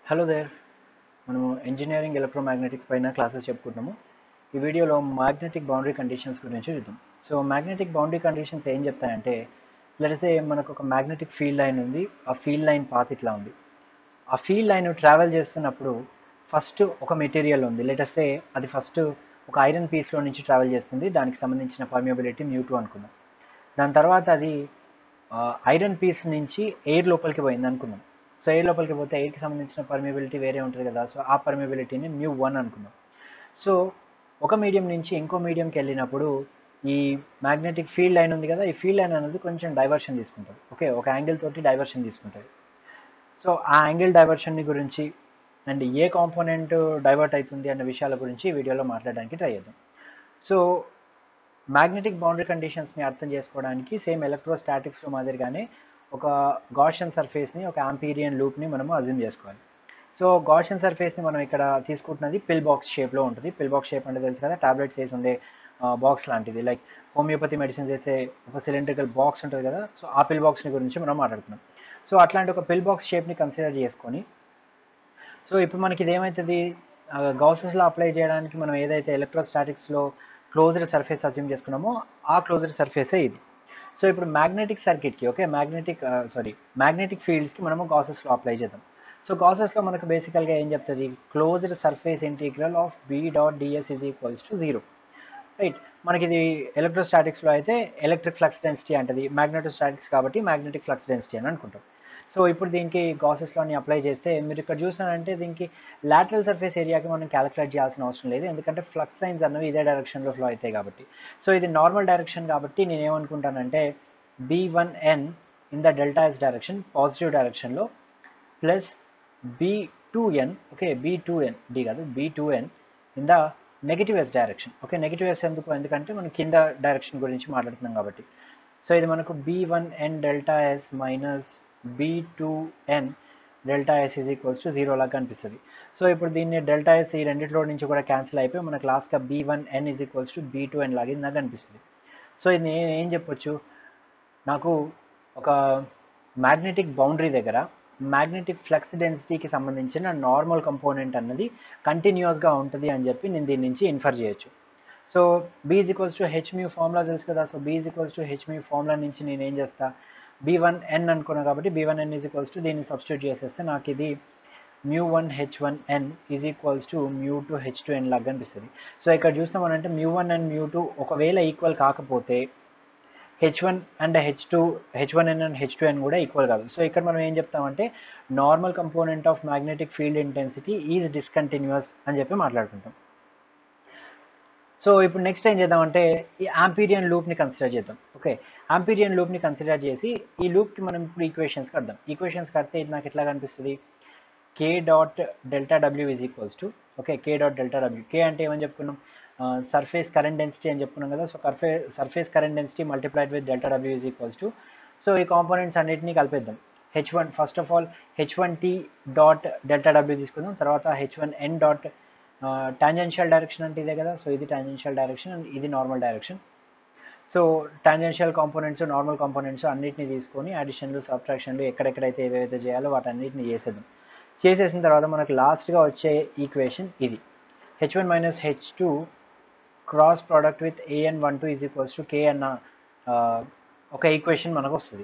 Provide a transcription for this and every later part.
hello there మనము engineering electromagnetics పైన classes చెప్పుకుంటున్నాము ఈ వీడియోలో మ్యాగ్నెటిక్ బౌండరీ కండిషన్స్ గురించి చూద్దాం సో మ్యాగ్నెటిక్ బౌండరీ కండిషన్స్ ఏం చెప్తాయంటే లెట్సే మనకు ఒక మ్యాగ్నెటిక్ ఫీల్డ్ లైన్ ఉంది ఆ ఫీల్డ్ లైన్ పాత్ ఇట్లా ఉంది ఆ ఫీల్డ్ లైన్ ట్రావెల్ చేస్తున్నప్పుడు ఫస్ట్ ఒక మెటీరియల్ ఉంది లెటర్సే అది ఫస్ట్ ఒక ఐరన్ పీస్లో నుంచి ట్రావెల్ చేస్తుంది దానికి సంబంధించిన పర్మియబిలిటీ మ్యూ టూ అనుకుందాం దాని తర్వాత అది ఐరన్ పీస్ నుంచి ఎయిర్ లోపలికి పోయింది అనుకుందాం సో ఎయిర్ లోపలికి పోతే ఎయిర్కి సంబంధించిన పర్మియబిలిటీ వేరే ఉంటుంది కదా సో ఆ పర్మియబిలిటీని మ్యూ వన్ అనుకుందాం సో ఒక మీడియం నుంచి ఇంకో మీడియంకి వెళ్ళినప్పుడు ఈ మ్యాగ్నెటిక్ ఫీల్డ్ లైన్ ఉంది కదా ఈ ఫీల్డ్ లైన్ అనేది కొంచెం డైవర్షన్ తీసుకుంటుంది ఓకే ఒక యాంగిల్ తోటి డైవర్షన్ తీసుకుంటుంది సో ఆ యాంగిల్ డైవర్షన్ని గురించి అండ్ ఏ కాంపోనెంట్ డైవర్ట్ అవుతుంది అన్న విషయాల గురించి ఈ వీడియోలో మాట్లాడడానికి ట్రై చేద్దాం సో మ్యాగ్నెటిక్ బౌండరీ కండిషన్స్ని అర్థం చేసుకోవడానికి సేమ్ ఎలక్ట్రోస్టాటిక్స్లో మాదిరిగానే ఒక గాషన్ సర్ఫేస్ని ఒక ఆంపీరియన్ లూప్ని మనము అజ్యూమ్ చేసుకోవాలి సో గాషన్ సర్ఫేస్ని మనం ఇక్కడ తీసుకుంటున్నది పిల్ బాక్స్ షేప్లో ఉంటుంది పిల్ బాక్స్ షేప్ అంటే తెలుసు కదా టాబ్లెట్స్ వేసి ఉండే బాక్స్ లాంటిది లైక్ హోమియోపతి మెడిసిన్స్ వేసే ఒక సిలిండ్రికల్ బాక్స్ ఉంటుంది కదా సో ఆ పిల్ బాక్స్ని గురించి మనం మాట్లాడుతున్నాం సో అట్లాంటి ఒక పిల్ బాక్స్ షేప్ని కన్సిడర్ చేసుకొని సో ఇప్పుడు మనకి ఇది ఏమవుతుంది గౌసెస్లో అప్లై చేయడానికి మనం ఏదైతే ఎలక్ట్రోస్టాటిక్స్లో క్లోజ్డ్ సర్ఫేస్ అజ్యూమ్ చేసుకున్నామో ఆ క్లోజ్డ్ సర్ఫేసే ఇది సో ఇప్పుడు మ్యాగ్నెటిక్ సర్క్యూట్కి ఓకే మ్యాగ్నెటిక్ సారీ మ్యాగ్నెటిక్ ఫీల్డ్స్కి మనము గాసెస్లో అప్లై చేద్దాం సో గాసెస్లో మనకు బేసికల్గా ఏం చెప్తుంది closed surface integral of B dot DS is equals to zero right మనకి ఇది ఎలక్ట్రోస్టాటిక్స్లో అయితే ఎలక్ట్రిక్ ఫ్లక్స్ డెన్సిటీ అంటది మ్యాగ్నెటోస్టాటిక్స్ కాబట్టి మ్యాగ్నెటిక్ ఫ్లక్స్ డెన్సిటీ అని అనుకుంటాం సో ఇప్పుడు దీనికి గాసెస్లోని అప్లై చేస్తే మీరు ఇక్కడ చూసారంటే దీనికి లాటరల్ సర్ఫేస్ ఏరియాకి మనం క్యాలిక్యులేట్ చేయాల్సిన అవసరం లేదు ఎందుకంటే ఫ్లక్స్ లైన్స్ అన్నవి ఇదే డైరెక్షన్లో ఫ్లో అవుతాయి కాబట్టి సో ఇది నార్మల్ డైరెక్షన్ కాబట్టి నేను ఏమనుకుంటానంటే B one N in the delta S direction positive డైరెక్షన్లో plus B two N okay B two N D కాదు B two N in the negative S direction okay negative S ఎందుకు ఎందుకంటే మనం కింద direction గురించి మాట్లాడుతున్నాం కాబట్టి సో ఇది మనకు B one N delta S minus B two N delta S is equals to zero లాగా కనిపిస్తుంది సో ఇప్పుడు దీన్ని డెల్టా ఎస్ ఈ రెండింటిలో నుంచి కూడా క్యాన్సిల్ అయిపోయి మనకు లాస్ట్గా B one N is equals to B two N లాగా నాకు కనిపిస్తుంది సో ఇది నేను ఏం చెప్పొచ్చు నాకు ఒక మ్యాగ్నెటిక్ బౌండరీ దగ్గర మ్యాగ్నెటిక్ ఫ్లక్స్ డెన్సిటీకి సంబంధించిన నార్మల్ కంపోనెంట్ అన్నది కంటిన్యూస్గా ఉంటుంది అని చెప్పి నేను దీని నుంచి ఇన్ఫర్ చేయొచ్చు so B is equals to H mu formula తెలుసు కదా so B is equals to H mu formula నుంచి నేను ఏం చేస్తా బీ వన్ ఎన్ అనుకున్నా కాబట్టి B one N is equals to దీన్ని సబ్స్టిట్యూట్ చేసేస్తే నాకు ఇది mu one H one N is equals to mu two H two N లాగా కనిపిస్తుంది సో ఇక్కడ చూస్తామనంటే mu one and mu two ఒకవేళ ఈక్వల్ కాకపోతే H one and H two H one N and H two N కూడా equal కాదు so ఇక్కడ మనం ఏం చెప్తామంటే normal component of magnetic field intensity is discontinuous అని చెప్పి మాట్లాడుకుంటాం సో ఇప్పుడు నెక్స్ట్ ఏం చేద్దామంటే ఈ ఆంపీరియన్ లూప్ని కన్సిడర్ చేద్దాం ఓకే ఆంపీరియన్ లూప్ని కన్సిడర్ చేసి ఈ లూప్కి మనం ఇప్పుడు ఈక్వేషన్స్ కడదాం ఈక్వేషన్స్ కడితే ఇది నాకు ఎట్లా కనిపిస్తుంది K dot delta W is equals to okay K dot delta W K అంటే ఏమని చెప్పుకున్నాం సర్ఫేస్ కరెంట్ డెన్సిటీ అని చెప్పుకున్నాం కదా so surface surface current density multiplied with delta W is equals to so ఈ కాంపోనెంట్స్ అన్నిటినీ కలిపేద్దాం H one first of all H one T dot delta W తీసుకుందాం తర్వాత H one N dot tangential direction అంటే ఇదే కదా so ఇది tangential direction and ఇది normal direction so tangential components normal components అన్నిటిని తీసుకొని అడిషన్లు సబ్ట్రాక్షన్లు ఎక్కడెక్కడైతే ఏవైతే చేయాలో వాటన్నిటిని చేసేద్దాం చేసేసిన తర్వాత మనకు లాస్ట్గా వచ్చే ఈక్వేషన్ ఇది H one minus H two cross product with AN one two is equals to K అన్న ఒక ఈక్వేషన్ మనకు వస్తుంది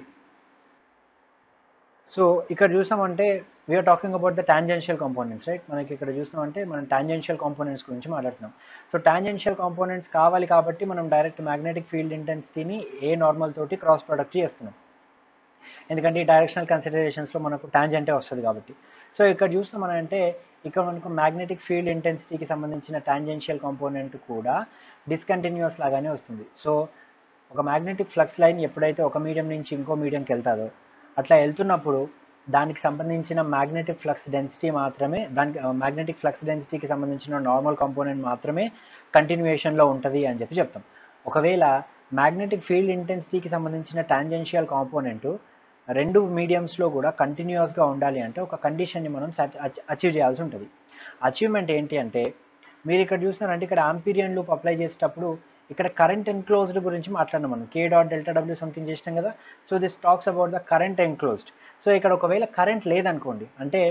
సో ఇక్కడ చూసామంటే we are talking about the tangential components right మనకి ఇక్కడ చూసినామంటే మనం టాంజెన్షియల్ కాంపోనెంట్స్ గురించి మాట్లాడుతున్నాం సో టాంజెన్షియల్ కాంపోనెంట్స్ కావాలి కాబట్టి మనం డైరెక్ట్ మ్యాగ్నెటిక్ ఫీల్డ్ ఇంటెన్సిటీని ఏ నార్మల్ తోటి క్రాస్ ప్రొడక్ట్ చేస్తున్నాం ఎందుకంటే ఈ డైరెక్షనల్ కన్సిడరేషన్స్లో మనకు టాంజెంటే వస్తుంది కాబట్టి సో ఇక్కడ చూస్తాం మనం అంటే ఇక్కడ మనకు మ్యాగ్నెటిక్ ఫీల్డ్ ఇంటెన్సిటీకి సంబంధించిన టాంజెన్షియల్ కాంపోనెంట్ కూడా డిస్కంటిన్యూస్ లాగానే వస్తుంది సో ఒక మ్యాగ్నెటిక్ ఫ్లక్స్ లైన్ ఎప్పుడైతే ఒక మీడియం నుంచి ఇంకో మీడియంకి వెళ్తాదో అట్లా వెళ్తున్నప్పుడు దానికి సంబంధించిన మ్యాగ్నెటిక్ ఫ్లక్స్ డెన్సిటీ మాత్రమే దానికి మ్యాగ్నెటిక్ ఫ్లక్స్ డెన్సిటీకి సంబంధించిన నార్మల్ కాంపోనెంట్ మాత్రమే కంటిన్యూయేషన్లో ఉంటుంది అని చెప్పి చెప్తాం ఒకవేళ మ్యాగ్నెటిక్ ఫీల్డ్ ఇంటెన్సిటీకి సంబంధించిన టాంజెన్షియల్ కాంపోనెంట్ రెండు మీడియంస్లో కూడా కంటిన్యూస్గా ఉండాలి అంటే ఒక కండిషన్ని మనం అచీవ్ చేయాల్సి ఉంటుంది అచీవ్మెంట్ ఏంటి అంటే మీరు ఇక్కడ చూస్తున్నారంటే ఇక్కడ ఆంపీరియన్ లూప్ అప్లై చేసేటప్పుడు ఇక్కడ కరెంట్ ఎన్క్లోజ్డ్ గురించి మాట్లాడినాం మనం K dot delta W something చేసినాం కదా so this talks about the current enclosed so ఇక్కడ ఒకవేళ కరెంట్ లేదనుకోండి అంటే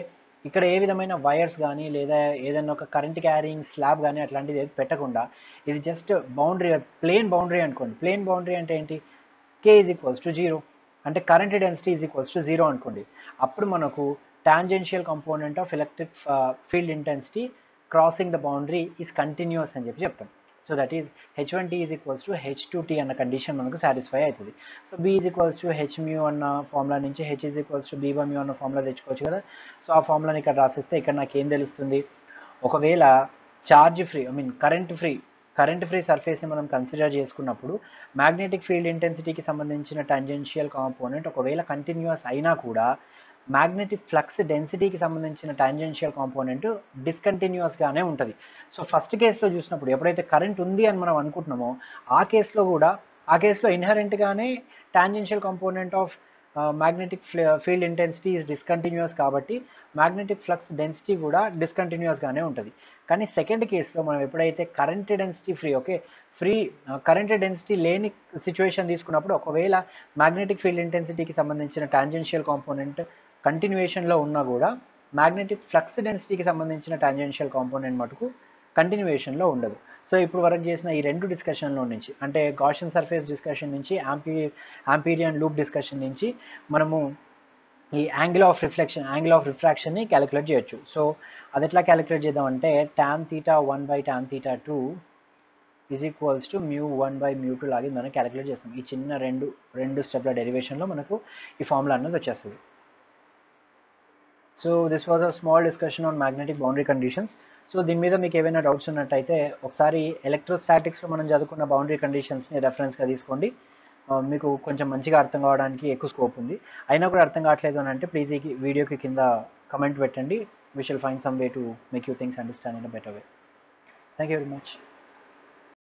ఇక్కడ ఏ విధమైన వైర్స్ కానీ లేదా ఏదైనా ఒక కరెంట్ క్యారింగ్ స్లాబ్ కానీ అట్లాంటిది ఏది పెట్టకుండా ఇది జస్ట్ బౌండరీ ప్లేన్ బౌండరీ అనుకోండి ప్లేన్ బౌండరీ అంటే ఏంటి K is equals to zero అంటే current density is equals to zero అనుకోండి అప్పుడు మనకు tangential component of electric field intensity crossing the boundary is continuous అని చెప్పి చెప్తాం so that is H one T is equals to H two T అన్న condition మనకు satisfy అవుతుంది so B is equals to H mu అన్న formula నుంచి H is equals to B one mu అన్న formula తెచ్చుకోవచ్చు కదా సో ఆ ఫార్ములాని ఇక్కడ రాసిస్తే ఇక్కడ నాకు ఏం తెలుస్తుంది ఒకవేళ charge free I mean current free current free సర్ఫేస్ని మనం కన్సిడర్ చేసుకున్నప్పుడు మ్యాగ్నెటిక్ ఫీల్డ్ ఇంటెన్సిటీకి సంబంధించిన టాంజెన్షియల్ కాంపోనెంట్ ఒకవేళ కంటిన్యూస్ అయినా కూడా మ్యాగ్నెటిక్ ఫ్లక్స్ డెన్సిటీకి సంబంధించిన టాంజెన్షియల్ కాంపోనెంట్ డిస్కంటిన్యూస్గానే ఉంటుంది సో ఫస్ట్ కేసులో చూసినప్పుడు ఎప్పుడైతే కరెంట్ ఉంది అని మనం అనుకుంటున్నామో ఆ కేసులో కూడా ఆ కేసులో ఇన్హరెంట్గానే tangential component of magnetic field intensity is discontinuous కాబట్టి మ్యాగ్నెటిక్ ఫ్లక్స్ డెన్సిటీ కూడా డిస్కంటిన్యూస్గానే ఉంటుంది కానీ సెకండ్ కేసులో మనం ఎప్పుడైతే current density free okay free current density లేని సిచ్యువేషన్ తీసుకున్నప్పుడు ఒకవేళ మ్యాగ్నెటిక్ ఫీల్డ్ ఇంటెన్సిటీకి సంబంధించిన టాంజెన్షియల్ కాంపోనెంట్ కంటిన్యూయేషన్లో ఉన్నా కూడా మ్యాగ్నెటిక్ ఫ్లక్స్ డెన్సిటీకి సంబంధించిన టాంజెన్షియల్ కాంపోనెంట్ మటుకు కంటిన్యూయేషన్లో ఉండదు సో ఇప్పుడు వరకు చేసిన ఈ రెండు డిస్కషన్లో నుంచి అంటే గాషన్ సర్ఫేస్ డిస్కషన్ నుంచి యాంపీ యాంపీరియన్ లూప్ డిస్కషన్ నుంచి మనము ఈ angle of reflection angle of రిఫ్రాక్షన్ని క్యాలిక్యులేట్ చేయొచ్చు సో అది ఎట్లా క్యాలిక్యులేట్ చేద్దామంటే tan theta one by tan theta two is equals to mu one by mu two లాగే మనం క్యాలిక్యులేట్ చేస్తాం ఈ చిన్న రెండు రెండు స్టెప్ల డెరివేషన్లో మనకు ఈ ఫార్ములా అన్నది వచ్చేస్తుంది so this was a small discussion on magnetic boundary conditions so దీని మీద మీకు ఏమైనా డౌట్స్ ఉన్నట్టయితే ఒకసారి ఎలక్ట్రోస్టాటిక్స్లో మనం చదువుకున్న బౌండరీ కండిషన్స్ని రెఫరెన్స్గా తీసుకోండి మీకు కొంచెం మంచిగా అర్థం కావడానికి ఎక్కువ స్కోప్ ఉంది అయినా కూడా అర్థం కావట్లేదు అని అంటే ప్లీజ్ ఈ వీడియోకి కింద కమెంట్ పెట్టండి we shall find some way to make you things understand in a better way thank you very much